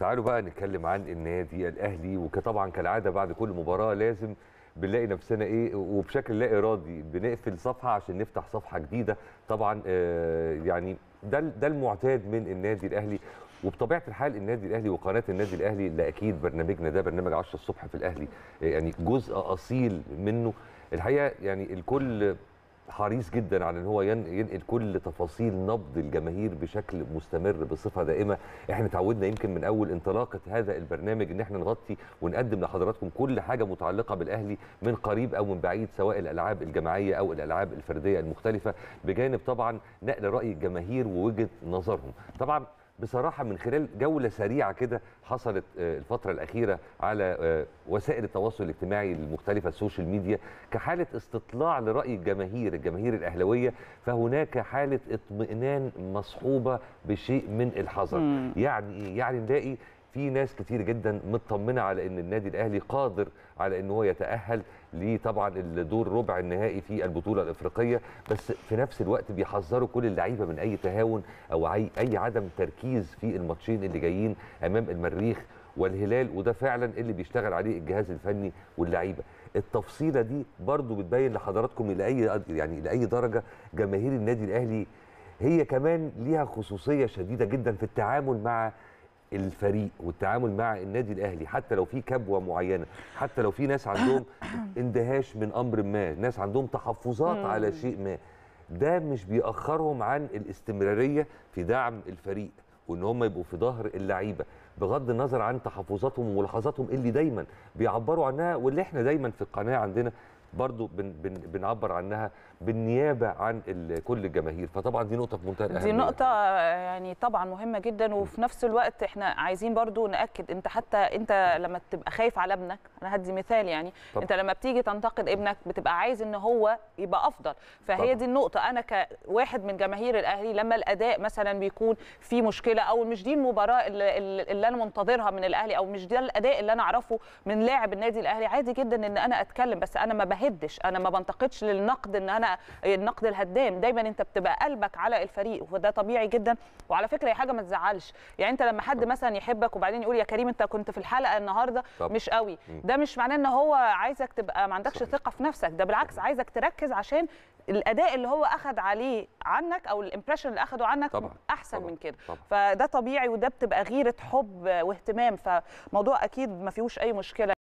تعالوا بقى نتكلم عن النادي الاهلي وطبعا كالعاده بعد كل مباراه لازم بنلاقي نفسنا ايه وبشكل لا ارادي بنقفل صفحه عشان نفتح صفحه جديده طبعا آه يعني ده ده المعتاد من النادي الاهلي وبطبيعه الحال النادي الاهلي وقناه النادي الاهلي اللي اكيد برنامجنا ده برنامج 10 الصبح في الاهلي يعني جزء اصيل منه الحقيقه يعني الكل حريص جدا على ان هو ينقل كل تفاصيل نبض الجماهير بشكل مستمر بصفه دائمه احنا تعودنا يمكن من اول انطلاقه هذا البرنامج ان احنا نغطي ونقدم لحضراتكم كل حاجه متعلقه بالاهلي من قريب او من بعيد سواء الالعاب الجماعيه او الالعاب الفرديه المختلفه بجانب طبعا نقل راي الجماهير ووجهه نظرهم طبعا بصراحة من خلال جولة سريعة كده حصلت الفترة الأخيرة على وسائل التواصل الاجتماعي المختلفة السوشيال ميديا كحالة استطلاع لرأي الجماهير الجماهير الأهلوية فهناك حالة اطمئنان مصحوبة بشيء من الحذر يعني يعني نلاقي في ناس كتير جدا مطمنه على ان النادي الاهلي قادر على ان هو يتاهل لطبعا الدور ربع النهائي في البطوله الافريقيه بس في نفس الوقت بيحذروا كل اللعيبه من اي تهاون او اي اي عدم تركيز في الماتشين اللي جايين امام المريخ والهلال وده فعلا اللي بيشتغل عليه الجهاز الفني واللعيبه التفصيله دي برضو بتبين لحضراتكم لاي يعني لاي درجه جماهير النادي الاهلي هي كمان ليها خصوصيه شديده جدا في التعامل مع الفريق والتعامل مع النادي الاهلي حتى لو في كبوه معينه حتى لو في ناس عندهم اندهاش من امر ما ناس عندهم تحفظات على شيء ما ده مش بيأخرهم عن الاستمراريه في دعم الفريق وان هم يبقوا في ظهر اللعيبه بغض النظر عن تحفظاتهم وملاحظاتهم اللي دايما بيعبروا عنها واللي احنا دايما في القناه عندنا برضو بن بن بنعبر عنها بالنيابه عن كل الجماهير فطبعا دي نقطه في منتهى الاهميه دي نقطه يعني طبعا مهمه جدا وفي نفس الوقت احنا عايزين برضو ناكد انت حتى انت لما تبقى خايف على ابنك انا هدي مثال يعني طبعا. انت لما بتيجي تنتقد ابنك بتبقى عايز ان هو يبقى افضل فهي طبعا. دي النقطه انا كواحد من جماهير الاهلي لما الاداء مثلا بيكون في مشكله او مش دي المباراه اللي, اللي انا منتظرها من الاهلي او مش ده الاداء اللي انا اعرفه من لاعب النادي الاهلي عادي جدا ان انا اتكلم بس انا ما بهدش انا ما بنتقدش للنقد ان انا النقد الهدام دايما انت بتبقى قلبك على الفريق وده طبيعي جدا وعلى فكره هي حاجه ما تزعلش يعني انت لما حد مثلا يحبك وبعدين يقول يا كريم انت كنت في الحلقه النهارده طب. مش قوي ده مش معناه ان هو عايزك تبقى ما عندكش ثقه في نفسك ده بالعكس عايزك تركز عشان الاداء اللي هو اخذ عليه عنك او الامبريشن اللي اخده عنك طبعا. احسن طبعا. من كده طبعا. فده طبيعي وده بتبقى غيره حب واهتمام فموضوع اكيد ما فيهوش اي مشكله